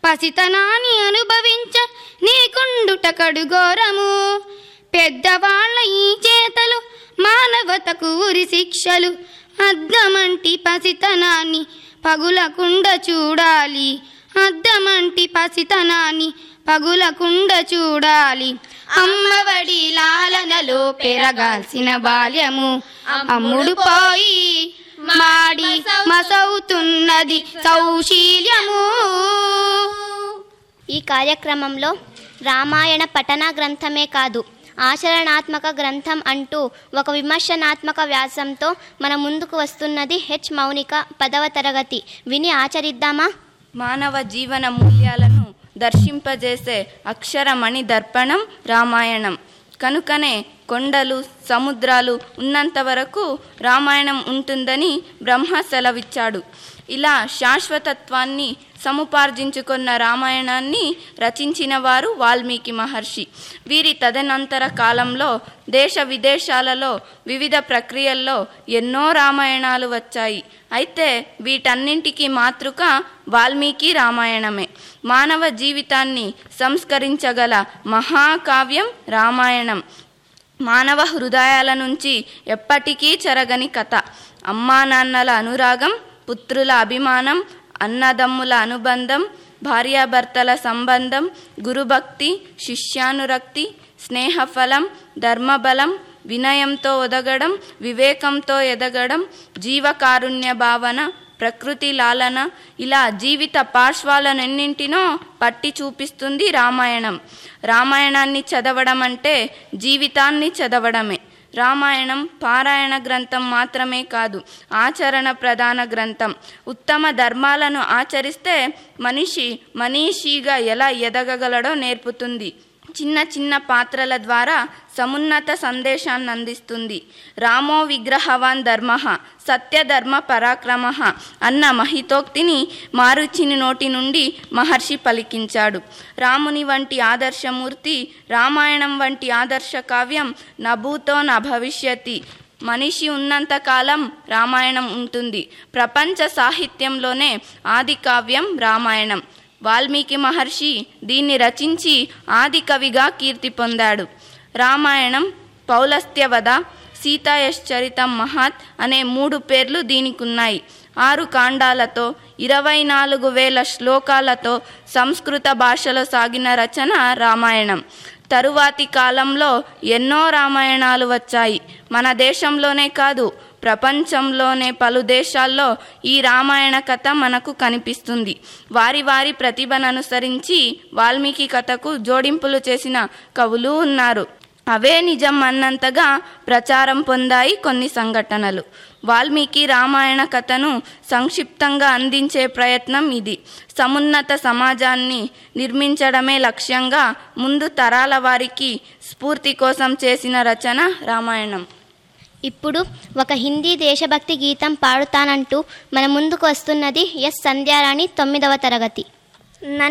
పసితనాన్ని అనుభవించ నీకుండుట కడుగోరము పెద్దవాళ్ళ ఈ చేతలు మానవతకు ఉరి శిక్షలు అద్దమంటి పసితనాన్ని పగులకుండ చూడాలి అద్దమంటి పసితనాన్ని పగులకుండ చూడాలి అమ్మవడి లాలనలో పెరగాల్సిన బాల్యము అమ్ముడు పోయి మాడి మసవుతున్నది సౌశీల్యము ఈ కార్యక్రమంలో రామాయణ పఠన గ్రంథమే కాదు ఆచరణాత్మక గ్రంథం అంటూ ఒక విమర్శనాత్మక వ్యాసంతో మన ముందుకు వస్తున్నది హెచ్ మౌనిక పదవ తరగతి విని ఆచరిద్దామా మానవ జీవన మూల్యాలను దర్శింపజేసే అక్షరమణి దర్పణం రామాయణం కనుకనే కొండలు సముద్రాలు ఉన్నంత వరకు రామాయణం ఉంటుందని బ్రహ్మ సెలవిచ్చాడు ఇలా శాశ్వతత్వాన్ని సముపార్జించుకున్న రామాయణాన్ని రచించిన వారు వాల్మీకి మహర్షి వీరి తదనంతర కాలంలో దేశ విదేశాలలో వివిధ ప్రక్రియల్లో ఎన్నో రామాయణాలు వచ్చాయి అయితే వీటన్నింటికి మాతృక వాల్మీకి రామాయణమే మానవ జీవితాన్ని సంస్కరించగల మహాకావ్యం రామాయణం మానవ హృదయాల నుంచి ఎప్పటికీ చెరగని కథ అమ్మా నాన్నల అనురాగం పుత్రుల అభిమానం అన్నదమ్ముల అనుబంధం భార్యాభర్తల సంబంధం గురుభక్తి శిష్యానురక్తి స్నేహఫలం ధర్మబలం వినయంతో ఒదగడం వివేకంతో ఎదగడం జీవకారుణ్య భావన ప్రకృతి లాలన ఇలా జీవిత పార్శ్వాలనెన్నింటినో పట్టి చూపిస్తుంది రామాయణం రామాయణాన్ని చదవడం అంటే జీవితాన్ని చదవడమే రామాయణం పారాయణ గ్రంథం మాత్రమే కాదు ఆచరణ ప్రధాన గ్రంథం ఉత్తమ ధర్మాలను ఆచరిస్తే మనిషి మనీషిగా ఎలా ఎదగగలడో నేర్పుతుంది చిన్న చిన్న పాత్రల ద్వారా సమున్నత సందేశాన్ని అందిస్తుంది రామో విగ్రహవాన్ ధర్మ సత్యధర్మ పరాక్రమ అన్న మహితోక్తిని మారుచిని నోటి నుండి మహర్షి పలికించాడు రాముని వంటి ఆదర్శమూర్తి రామాయణం వంటి ఆదర్శ కావ్యం నభూతో న భవిష్యతి మనిషి ఉన్నంతకాలం రామాయణం ఉంటుంది ప్రపంచ సాహిత్యంలోనే ఆది కావ్యం రామాయణం వాల్మీకి మహర్షి దీన్ని రచించి ఆది కవిగా కీర్తి పొందాడు రామాయణం పౌలస్త్యవధ సీతాయశ్చరితం మహాత్ అనే మూడు పేర్లు దీనికున్నాయి ఆరు కాండాలతో ఇరవై నాలుగు వేల శ్లోకాలతో సంస్కృత భాషలో సాగిన రచన రామాయణం తరువాతి కాలంలో ఎన్నో రామాయణాలు వచ్చాయి మన దేశంలోనే కాదు ప్రపంచంలోనే పలు దేశాల్లో ఈ రామాయణ కథ మనకు కనిపిస్తుంది వారి వారి ప్రతిభను అనుసరించి వాల్మీకి కథకు జోడింపులు చేసిన కవులు ఉన్నారు అవే నిజం అన్నంతగా ప్రచారం పొందాయి కొన్ని సంఘటనలు వాల్మీకి రామాయణ కథను సంక్షిప్తంగా అందించే ప్రయత్నం ఇది సమున్నత సమాజాన్ని నిర్మించడమే లక్ష్యంగా ముందు తరాల వారికి స్ఫూర్తి కోసం చేసిన రచన రామాయణం ఇప్పుడు ఒక హిందీ దేశభక్తి గీతం పాడుతానంటూ మన ముందుకు వస్తున్నది ఎస్ సంధ్యారాణి తొమ్మిదవ తరగతి